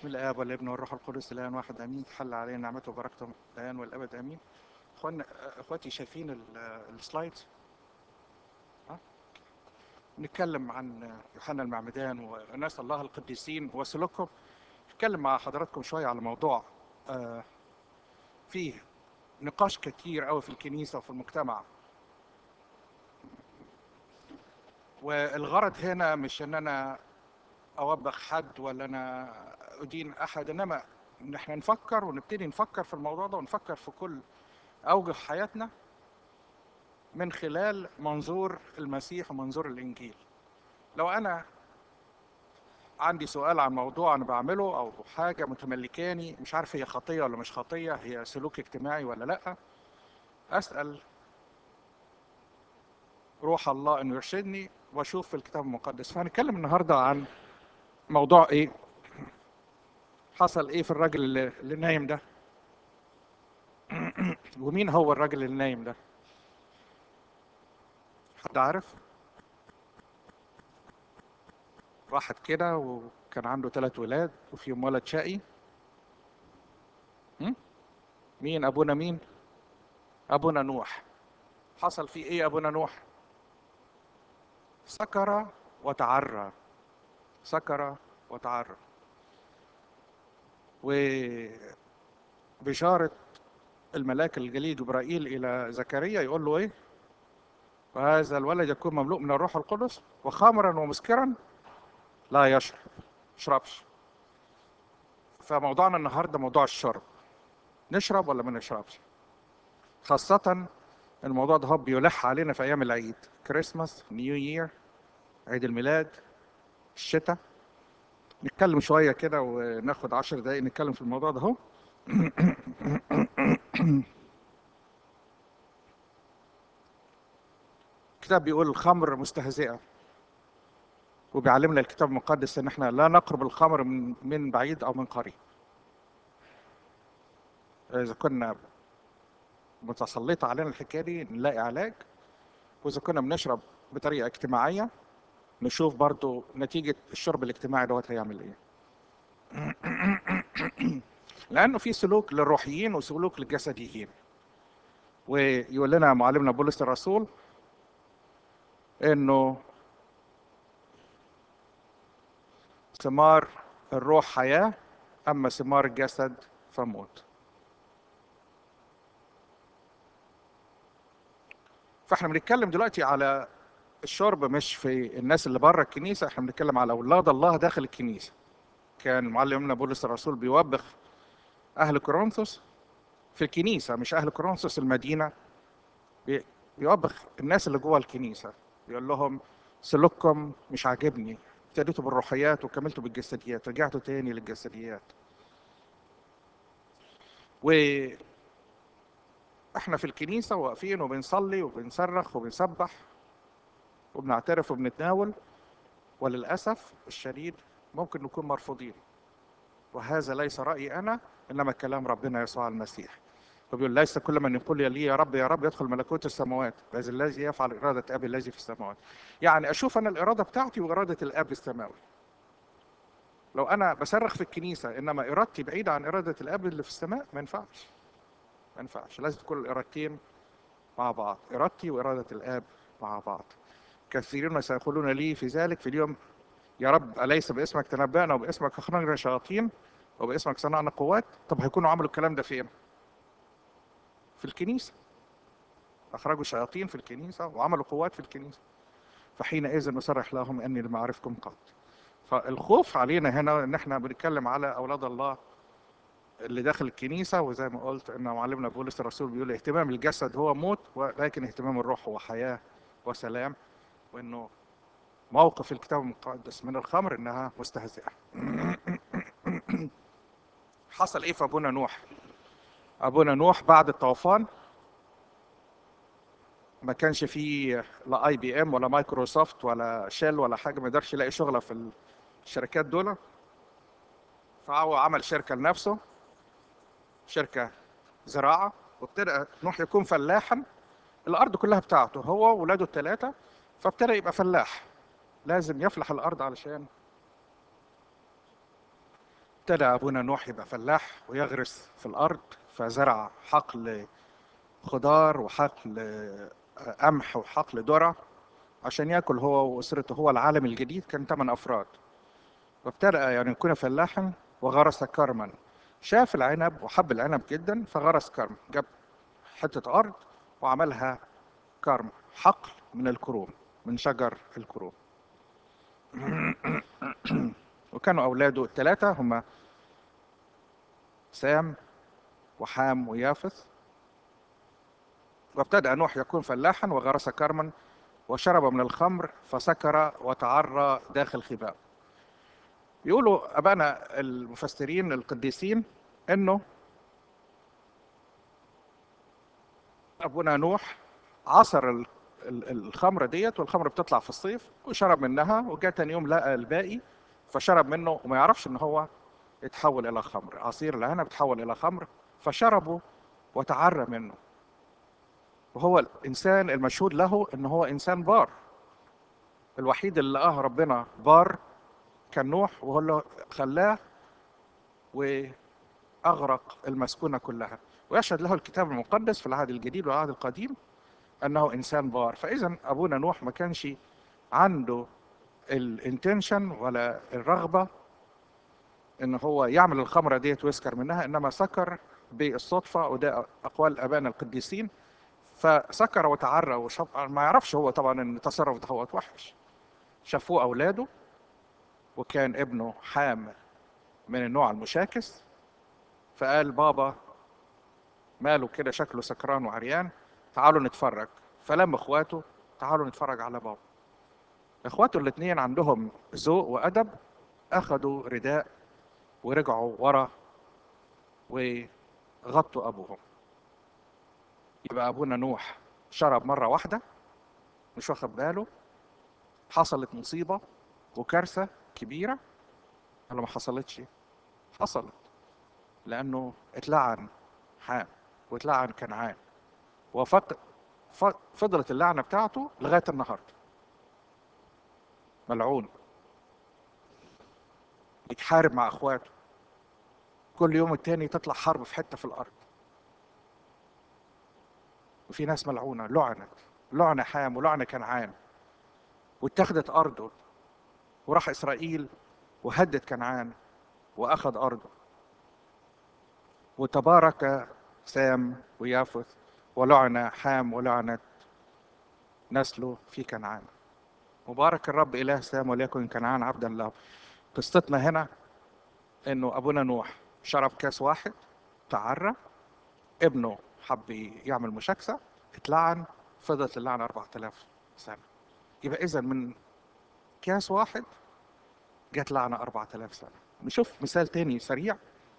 بسم الاب والابن والروح القدس الان واحد امين حل علينا نعمته وبركته الان والابد امين اخوانا اخواتي شايفين ال- السلايد ها؟ نتكلم عن يوحنا المعمدان وناس الله القديسين وسلوكهم نتكلم مع حضراتكم شويه على موضوع آه، فيه نقاش كتير قوي في الكنيسه وفي المجتمع والغرض هنا مش ان انا اوبخ حد ولا انا ادين احد انما ان احنا نفكر ونبتدي نفكر في الموضوع ده ونفكر في كل اوجه حياتنا من خلال منظور المسيح ومنظور الانجيل لو انا عندي سؤال عن موضوع انا بعمله او حاجه متملكاني مش عارف هي خطيه ولا مش خطيه هي سلوك اجتماعي ولا لا اسال روح الله انه يرشدني واشوف في الكتاب المقدس فهنتكلم النهارده عن موضوع ايه حصل ايه في الراجل اللي, اللي نايم ده ومين هو الراجل اللي نايم ده حد عارف واحد كده وكان عنده ثلاث ولاد وفيهم ولد شقي هم؟ مين ابونا مين ابونا نوح حصل فيه ايه ابونا نوح سكر وتعرى سكر وتعرى وبشارة الملاك الجليل جبرائيل إلى زكريا يقول له إيه؟ وهذا الولد يكون مملوء من الروح القدس وخمرا ومسكرا لا يشرب يشربش فموضوعنا النهارده موضوع الشرب نشرب ولا ما نشربش خاصة الموضوع ده هو بيلح علينا في أيام العيد كريسماس نيو يير عيد الميلاد الشتاء نتكلم شوية كده وناخد عشر دقايق نتكلم في الموضوع ده اهو الكتاب بيقول الخمر مستهزئة وبيعلمنا الكتاب المقدس ان احنا لا نقرب الخمر من من بعيد او من قريب اذا كنا متسلطة علينا الحكاية دي نلاقي علاج واذا كنا بنشرب بطريقة اجتماعية نشوف برضو نتيجة الشرب الاجتماعي دوت هيعمل ايه لانه في سلوك للروحيين وسلوك للجسديين ويقول لنا معلمنا بولس الرسول انه ثمار الروح حياة اما ثمار الجسد فموت فاحنا بنتكلم دلوقتي على الشرب مش في الناس اللي بره الكنيسه احنا بنتكلم على اولاد الله داخل الكنيسه كان معلمنا بولس الرسول بيوبخ اهل كورنثوس في الكنيسه مش اهل كورنثوس المدينه بي- بيوبخ الناس اللي جوه الكنيسه بيقول لهم سلوككم مش عاجبني ابتديتوا بالروحيات وكملتوا بالجسديات رجعتوا تاني للجسديات و احنا في الكنيسه واقفين وبنصلي وبنصرخ وبنسبح وبنعترف وبنتناول وللأسف الشديد ممكن نكون مرفوضين وهذا ليس رأيي أنا إنما كلام ربنا يسوع المسيح وبيقول ليس كل من يقول لي يا رب يا رب يدخل ملكوت السماوات بل الذي يفعل إرادة أبي الذي في السماوات يعني أشوف أنا الإرادة بتاعتي وإرادة الأب السماوي لو أنا بصرخ في الكنيسة إنما إرادتي بعيدة عن إرادة الأب اللي في السماء ما ينفعش ما ينفعش لازم تكون الإرادتين مع بعض إرادتي وإرادة الآب مع بعض كثيرون سيقولون لي في ذلك في اليوم يا رب أليس باسمك تنبأنا وباسمك أخرجنا شياطين وباسمك صنعنا قوات طب هيكونوا عملوا الكلام ده فين؟ في الكنيسة أخرجوا شياطين في الكنيسة وعملوا قوات في الكنيسة فحينئذ نصرح لهم أني لم أعرفكم قط فالخوف علينا هنا إن إحنا بنتكلم على أولاد الله اللي داخل الكنيسة وزي ما قلت إن معلمنا بولس الرسول بيقول اهتمام الجسد هو موت ولكن اهتمام الروح هو حياة وسلام وإنه موقف الكتاب المقدس من الخمر انها مستهزئه حصل ايه في ابونا نوح ابونا نوح بعد الطوفان ما كانش فيه لا اي بي ام ولا مايكروسوفت ولا شيل ولا حاجه ما يقدرش يلاقي شغله في الشركات دول فهو عمل شركه لنفسه شركه زراعه وابتدى نوح يكون فلاحا الارض كلها بتاعته هو واولاده الثلاثه فابتدى يبقى فلاح لازم يفلح الارض علشان ابتدى ابونا نوح يبقى فلاح ويغرس في الارض فزرع حقل خضار وحقل قمح وحقل ذره عشان ياكل هو واسرته هو العالم الجديد كان ثمان افراد وابتدأ يعني يكون فلاحا وغرس كرما شاف العنب وحب العنب جدا فغرس كرم جاب حتة أرض وعملها كرم حقل من الكروم من شجر الكروم وكانوا أولاده الثلاثة هما سام وحام ويافث وابتدأ نوح يكون فلاحا وغرس كرما وشرب من الخمر فسكر وتعرى داخل خباء يقولوا ابائنا المفسرين القديسين انه ابونا نوح عصر ال- ال- الخمره ديت والخمره بتطلع في الصيف وشرب منها وجاء تاني يوم لقى الباقي فشرب منه وما يعرفش ان هو يتحول الى خمر عصير العنب بتحول الى خمر فشربه وتعرى منه وهو الانسان المشهود له ان هو انسان بار الوحيد اللي لقاه ربنا بار كان نوح وهو اللي خلاه واغرق المسكونه كلها ويشهد له الكتاب المقدس في العهد الجديد والعهد القديم انه انسان بار فاذا ابونا نوح ما كانش عنده الانتنشن ولا الرغبه ان هو يعمل الخمره ديت ويسكر منها انما سكر بالصدفه وده اقوال ابائنا القديسين فسكر وتعرى وشرب ما يعرفش هو طبعا ان التصرف ده هو وحش شافوه اولاده وكان ابنه حام من النوع المشاكس فقال بابا ماله كده شكله سكران وعريان تعالوا نتفرج فلم اخواته تعالوا نتفرج على بابا اخواته الاثنين عندهم ذوق وادب اخذوا رداء ورجعوا ورا وغطوا ابوهم يبقى ابونا نوح شرب مره واحده مش واخد باله حصلت مصيبه وكارثه كبيره ولا ما حصلتش حصلت لانه اتلعن حام واتلعن كنعان وفق ف- فضلت اللعنه بتاعته لغايه النهارده ملعون يتحارب مع اخواته كل يوم التاني تطلع حرب في حته في الارض وفي ناس ملعونه لعنت لعن حام ولعن كنعان واتخذت ارضه وراح اسرائيل وهدد كنعان واخذ ارضه وتبارك سام ويافث ولعن حام ولعنت نسله في كنعان مبارك الرب اله سام وليكن كنعان عبدا له قصتنا هنا انه ابونا نوح شرب كاس واحد تعرى ابنه حب يعمل مشاكسه اتلعن فضلت اللعنه 4000 سنه يبقى اذا من كاس واحد جت لعنه 4000 سنه نشوف مثال تاني سريع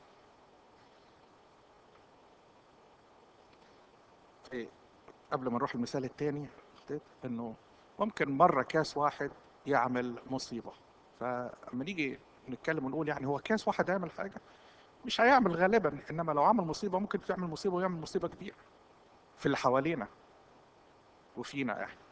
في قبل ما نروح المثال التاني حطيت انه ممكن مره كاس واحد يعمل مصيبه فلما نيجي نتكلم ونقول يعني هو كاس واحد هيعمل حاجه مش هيعمل غالبا انما لو عمل مصيبه ممكن تعمل مصيبه ويعمل مصيبه كبيره في اللي حوالينا وفينا احنا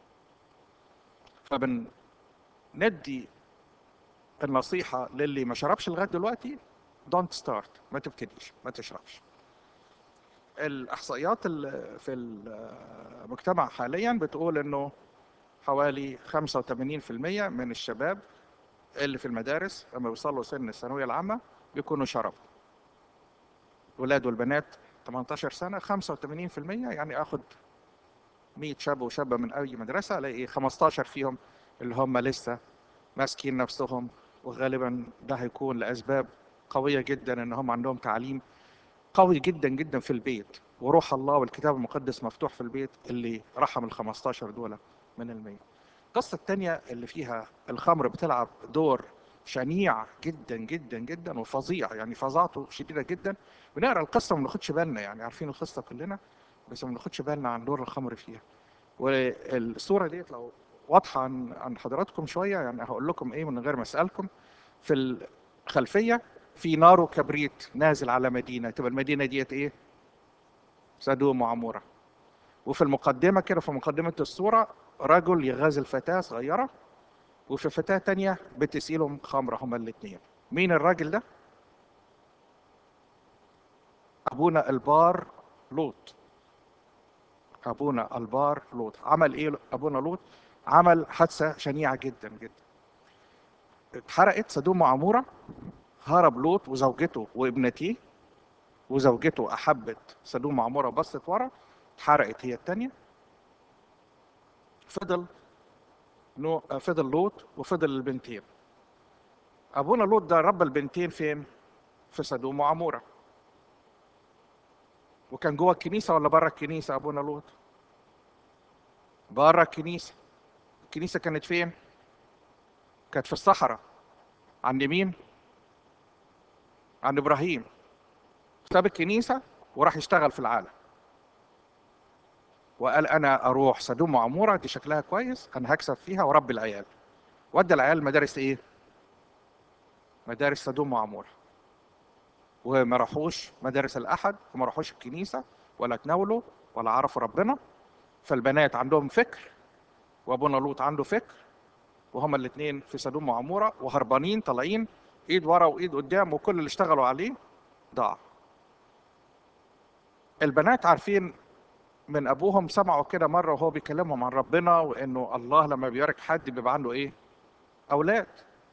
فبن ندي النصيحه للي ما شربش لغايه دلوقتي دونت ستارت ما تبتديش ما تشربش الاحصائيات ال- في المجتمع حاليا بتقول انه حوالي 85% من الشباب اللي في المدارس لما بيوصلوا سن الثانويه العامه بيكونوا شربوا الولاد والبنات 18 سنه 85% يعني اخد 100 شاب وشابه من اي مدرسه الاقي 15 فيهم اللي هم لسه ماسكين نفسهم وغالبا ده هيكون لاسباب قويه جدا ان هم عندهم تعليم قوي جدا جدا في البيت وروح الله والكتاب المقدس مفتوح في البيت اللي رحم ال 15 دول من المية القصة التانية اللي فيها الخمر بتلعب دور شنيع جدا جدا جدا وفظيع يعني فظاعته شديدة جدا بنقرا القصة وما بناخدش بالنا يعني عارفين القصة كلنا بس ما بناخدش بالنا عن دور الخمر فيها والصورة ديت لو واضحة عن عن حضراتكم شوية يعني هقول لكم ايه من غير ما اسألكم في الخلفية في نار وكبريت نازل على مدينة تبقى المدينة ديت ايه؟ سدوم وعمورة وفي المقدمة كده في مقدمة الصورة رجل يغازل فتاة صغيرة وفي فتاة تانية بتسقيلهم خمرة هما الاتنين مين الراجل ده؟ ابونا البار لوط ابونا البار لوط عمل ايه ابونا لوط عمل حادثه شنيعه جدا جدا اتحرقت سدوم وعموره هرب لوط وزوجته وابنتيه وزوجته احبت سدوم وعموره بصت ورا اتحرقت هي الثانيه فضل نو فضل لوط وفضل البنتين ابونا لوط ده ربى البنتين فين في سدوم وعموره وكان جوه الكنيسه ولا بره الكنيسه ابونا لوط بره الكنيسه الكنيسه كانت فين كانت في الصحراء عند مين عند ابراهيم ساب الكنيسه وراح يشتغل في العالم وقال انا اروح سدوم وعموره دي شكلها كويس انا هكسب فيها وربي العيال ودى العيال مدارس ايه مدارس سدوم وعموره وما راحوش مدارس الاحد وما راحوش الكنيسه ولا تناولوا ولا عرفوا ربنا فالبنات عندهم فكر وابونا لوط عنده فكر وهما الاثنين في سدوم وعموره وهربانين طالعين ايد ورا وايد قدام وكل اللي اشتغلوا عليه ضاع البنات عارفين من ابوهم سمعوا كده مره وهو بيكلمهم عن ربنا وانه الله لما بيبارك حد بيبقى عنده ايه اولاد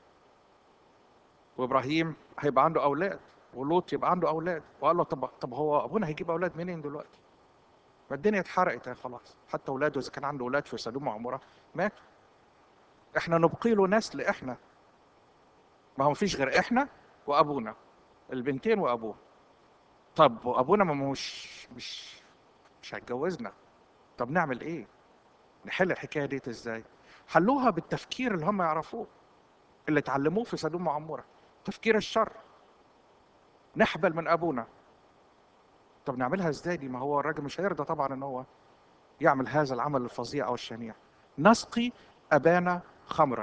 وابراهيم هيبقى عنده اولاد ولوط يبقى عنده اولاد وقال له طب طب هو ابونا هيجيب اولاد منين دلوقتي ما الدنيا اتحرقت يا خلاص حتى اولاده اذا كان عنده اولاد في سدوم وعموره ماتوا احنا نبقي له نسل احنا ما هو مفيش غير احنا وابونا البنتين وابوه طب وابونا ما مش مش مش هيتجوزنا طب نعمل ايه نحل الحكايه ديت ازاي حلوها بالتفكير اللي هم يعرفوه اللي اتعلموه في سدوم وعموره تفكير الشر نحبل من ابونا طب نعملها ازاي دي ما هو الراجل مش هيرضى طبعا ان هو يعمل هذا العمل الفظيع او الشنيع نسقي ابانا خمرا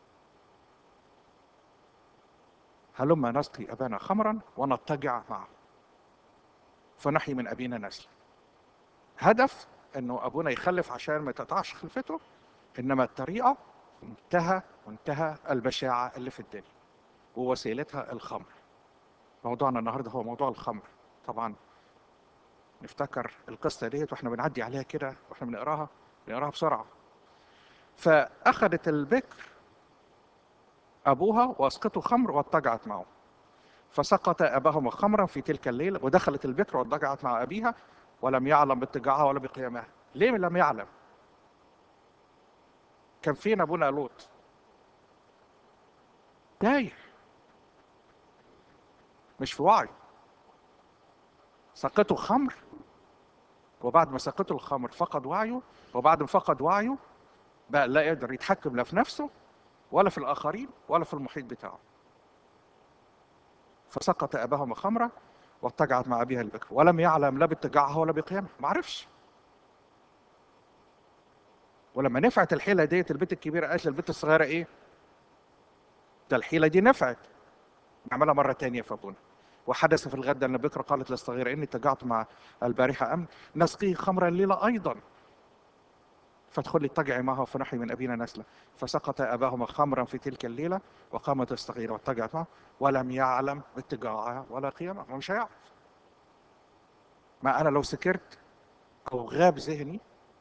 هلما نسقي ابانا خمرا ونضطجع معه فنحيي من ابينا نسلا هدف انه ابونا يخلف عشان ما تقطعش خلفته انما الطريقه منتهى منتهى البشاعه اللي في الدنيا ووسيلتها الخمر موضوعنا النهارده هو موضوع الخمر طبعا نفتكر القصه ديت واحنا بنعدي عليها كده واحنا بنقراها بنقراها بسرعه فاخذت البكر ابوها واسقطوا خمر واضطجعت معه فسقط اباهما خمرا في تلك الليله ودخلت البكر واضطجعت مع ابيها ولم يعلم باضطجاعها ولا بقيامها ليه لم يعلم كان فين ابونا لوط تايه مش في وعي سقطوا خمر وبعد ما سقطوا الخمر فقد وعيه وبعد ما فقد وعيه بقى لا يقدر يتحكم لا في نفسه ولا في الآخرين ولا في المحيط بتاعه فسقط أباهما خمرة واتجعت مع أبيها البكر ولم يعلم لا باتجاعها ولا بقيامها ما عرفش ولما نفعت الحيلة ديت البنت الكبيرة قالت للبنت الصغيرة إيه؟ ده الحيلة دي نفعت نعملها مرة تانية في أبونا وحدث في الغد أن بكرة قالت للصغيرة إني اتجعت مع البارحة أمن نسقيه خمرا الليلة أيضا فادخلي اتجعي معه فنحي من أبينا نسلا فسقط أباهما خمرا في تلك الليلة وقامت الصغيرة واتجعت معه ولم يعلم اتجاعها ولا قيامها هو مش هيعرف ما أنا لو سكرت أو غاب ذهني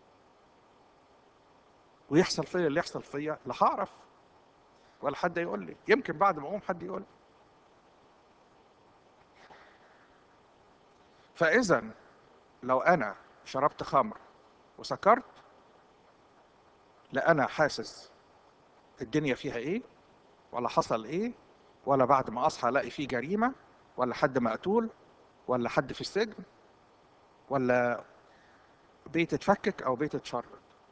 ويحصل فيا اللي يحصل فيا لا هعرف ولا حد يقول لي يمكن بعد ما اقوم حد يقول لي فاذا لو انا شربت خمر وسكرت لا انا حاسس الدنيا فيها ايه ولا حصل ايه ولا بعد ما اصحى الاقي فيه جريمه ولا حد مقتول ولا حد في السجن ولا بيت اتفكك او بيت اتشرد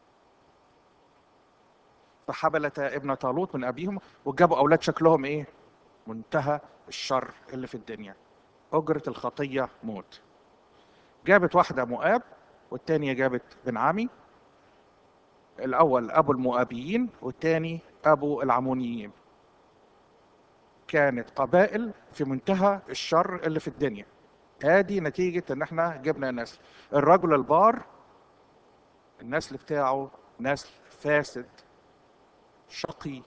فحبلت ابن طالوت من ابيهم وجابوا اولاد شكلهم ايه منتهى الشر اللي في الدنيا اجره الخطيه موت جابت واحده مؤاب والتانية جابت بن عمي الاول ابو المؤابيين والتاني ابو العمونيين كانت قبائل في منتهى الشر اللي في الدنيا ادي نتيجة ان احنا جبنا نسل الرجل البار النسل بتاعه نسل فاسد شقي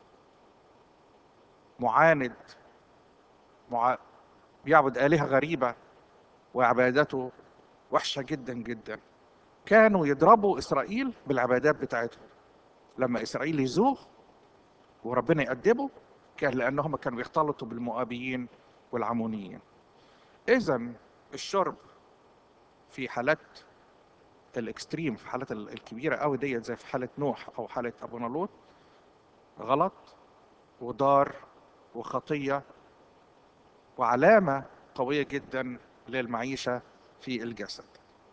معاند مع... بيعبد آلهة غريبة وعبادته وحشه جدا جدا كانوا يضربوا اسرائيل بالعبادات بتاعتهم لما اسرائيل يزوغ وربنا يأدبه كان لانهم كانوا بيختلطوا بالمؤابيين والعمونيين اذا الشرب في حالات الاكستريم في حالات ال- الكبيره قوي ديت زي في حاله نوح او حاله ابونا لوط غلط وضار وخطيه وعلامه قويه جدا للمعيشه في الجسد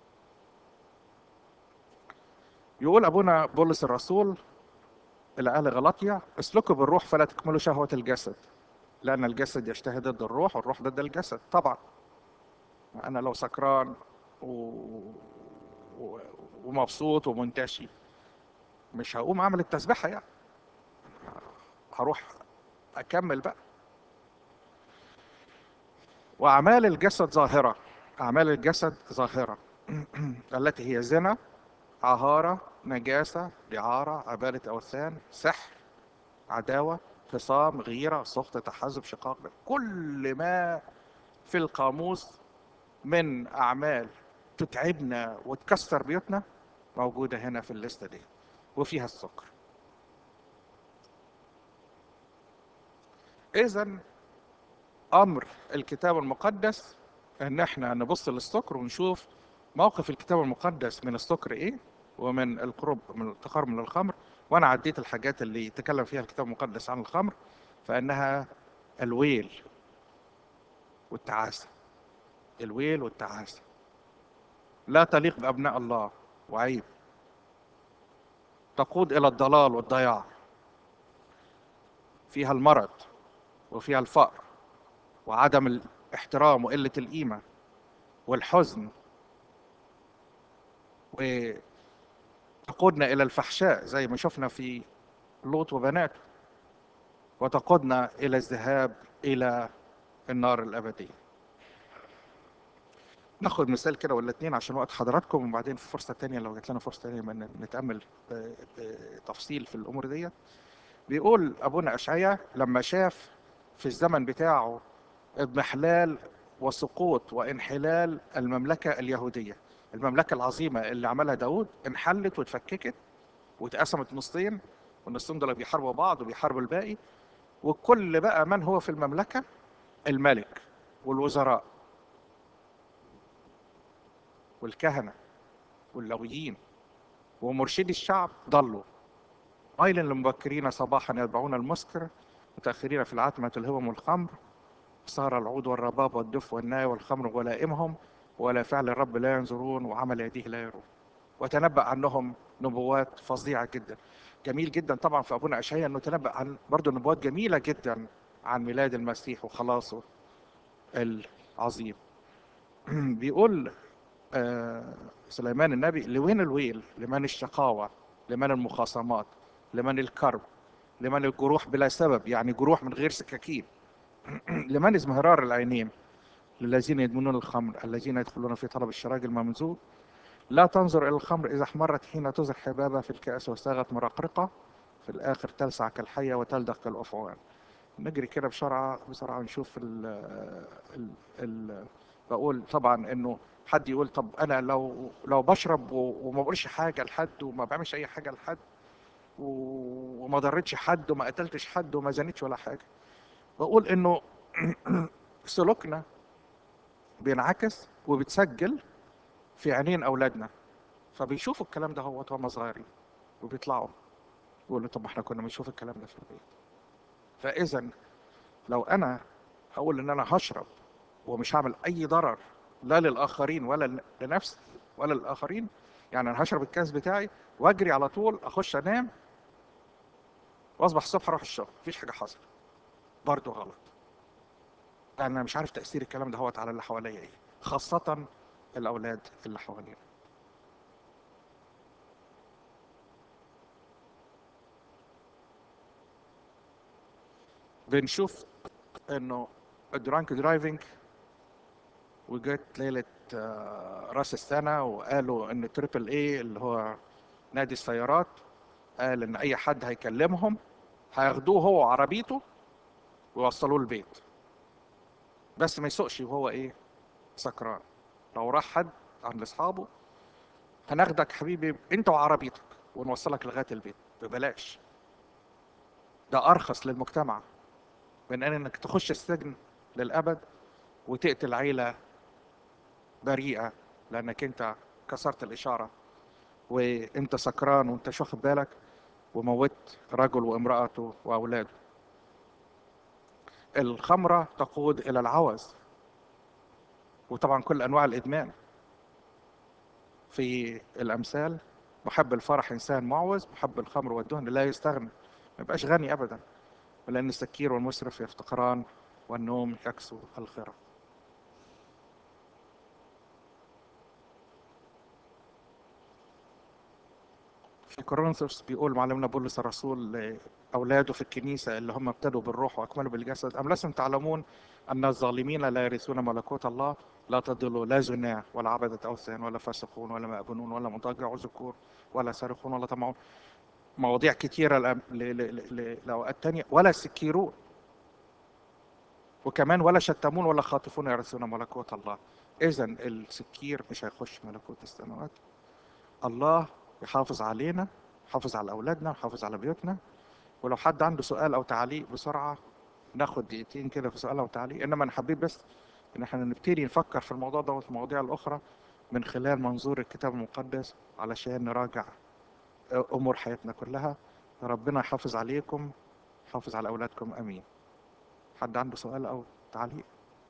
يقول ابونا بولس الرسول الى اهل غلطيا اسلكوا بالروح فلا تكملوا شهوه الجسد لان الجسد يجتهد ضد الروح والروح ضد الجسد طبعا انا لو سكران و... و... ومبسوط ومنتشي مش هقوم اعمل التسبيحه يعني هروح اكمل بقى واعمال الجسد ظاهره اعمال الجسد ظاهره التي هي زنا عهاره نجاسه دعاره عباده اوثان سحر عداوه خصام غيره سخط تحزب شقاق كل ما في القاموس من اعمال تتعبنا وتكسر بيوتنا موجوده هنا في الليسته دي وفيها السكر اذا امر الكتاب المقدس ان احنا نبص للسكر ونشوف موقف الكتاب المقدس من السكر ايه ومن القرب من التقرب من الخمر وانا عديت الحاجات اللي يتكلم فيها الكتاب المقدس عن الخمر فانها الويل والتعاسه الويل والتعاسه لا تليق بابناء الله وعيب تقود الى الضلال والضياع فيها المرض وفيها الفقر وعدم الاحترام وقله القيمه والحزن وتقودنا الى الفحشاء زي ما شفنا في لوط وبناته وتقودنا الى الذهاب الى النار الابديه ناخد مثال كده ولا اتنين عشان وقت حضراتكم وبعدين في فرصه تانية لو جات لنا فرصه تانية ما نتامل ب- بتفصيل في الامور ديت بيقول ابونا اشعيا لما شاف في الزمن بتاعه اضمحلال وسقوط وانحلال المملكه اليهوديه المملكه العظيمه اللي عملها داود انحلت واتفككت واتقسمت نصين والنصين دول بيحاربوا بعض وبيحاربوا الباقي وكل بقى من هو في المملكه الملك والوزراء والكهنه واللويين ومرشدي الشعب ضلوا ويل للمبكرين صباحا يتبعون المسكر متاخرين في العتمه الهوم والخمر صار العود والرباب والدف والناي والخمر ولائمهم ولا فعل الرب لا ينظرون وعمل يديه لا يرون وتنبأ عنهم نبوات فظيعة جدا جميل جدا طبعا في أبونا أشعياء أنه تنبأ عن برضه نبوات جميلة جدا عن ميلاد المسيح وخلاصه العظيم بيقول آه، سليمان النبي لوين الويل لمن الشقاوة لمن المخاصمات لمن الكرب لمن الجروح بلا سبب يعني جروح من غير سكاكين لمن ازمهرار العينين للذين يدمنون الخمر الذين يدخلون في طلب الشراج الممزوج لا تنظر إلى الخمر إذا احمرت حين تزر حبابها في الكأس وساغت مرقرقة في الآخر تلسع كالحية وتلدغ كالأفعوان نجري كده بسرعة بسرعة نشوف ال ال ال بقول طبعا إنه حد يقول طب أنا لو لو بشرب و- وما بقولش حاجة لحد وما بعملش أي حاجة لحد و- وما ضرتش حد وما قتلتش حد وما زنتش ولا حاجة بقول إنه سلوكنا بينعكس وبتسجل في عينين اولادنا فبيشوفوا الكلام ده هو وهم صغيرين وبيطلعوا يقولوا طب ما احنا كنا بنشوف الكلام ده في البيت فاذا لو انا هقول ان انا هشرب ومش هعمل اي ضرر لا للاخرين ولا لنفسي ولا للاخرين يعني انا هشرب الكاس بتاعي واجري على طول اخش انام واصبح الصبح اروح الشغل مفيش حاجه حصلت برضه غلط لان انا مش عارف تاثير الكلام ده هو على اللي حواليا ايه خاصه الاولاد اللي حوالينا بنشوف انه الدرانك درايفنج وجت ليله آه، راس السنه وقالوا ان تريبل اي اللي هو نادي السيارات قال ان اي حد هيكلمهم هياخدوه هو وعربيته ويوصلوه البيت بس ما يسوقش وهو ايه سكران لو راح حد عند اصحابه هناخدك حبيبي انت وعربيتك ونوصلك لغايه البيت ببلاش ده ارخص للمجتمع من ان انك تخش السجن للابد وتقتل عيله بريئه لانك انت كسرت الاشاره وانت سكران وانت مش واخد بالك وموت رجل وامراته واولاده الخمره تقود الى العوز وطبعا كل انواع الادمان في الامثال محب الفرح انسان معوز محب الخمر والدهن لا يستغني ما يبقاش غني ابدا لان السكير والمسرف يفتقران والنوم يكسو الخرف في كورنثوس بيقول معلمنا بولس الرسول لاولاده في الكنيسه اللي هم ابتدوا بالروح واكملوا بالجسد ام لستم تعلمون ان الظالمين لا يرثون ملكوت الله لا تضلوا لا زنا ولا عبدة اوثان ولا فاسقون ولا مأبنون ولا مضجع ذكور ولا سارقون ولا طمعون مواضيع كتيره لأ- ل- ل- ل- لاوقات تانية ولا سكيرون وكمان ولا شتمون ولا خاطفون يرثون ملكوت الله اذا السكير مش هيخش ملكوت السماوات الله يحافظ علينا يحافظ على اولادنا يحافظ على بيوتنا ولو حد عنده سؤال او تعليق بسرعه ناخد دقيقتين كده في سؤال او تعليق انما انا حبيت بس ان احنا نبتدي نفكر في الموضوع ده وفي المواضيع الاخرى من خلال منظور الكتاب المقدس علشان نراجع امور حياتنا كلها ربنا يحافظ عليكم يحافظ على اولادكم امين حد عنده سؤال او تعليق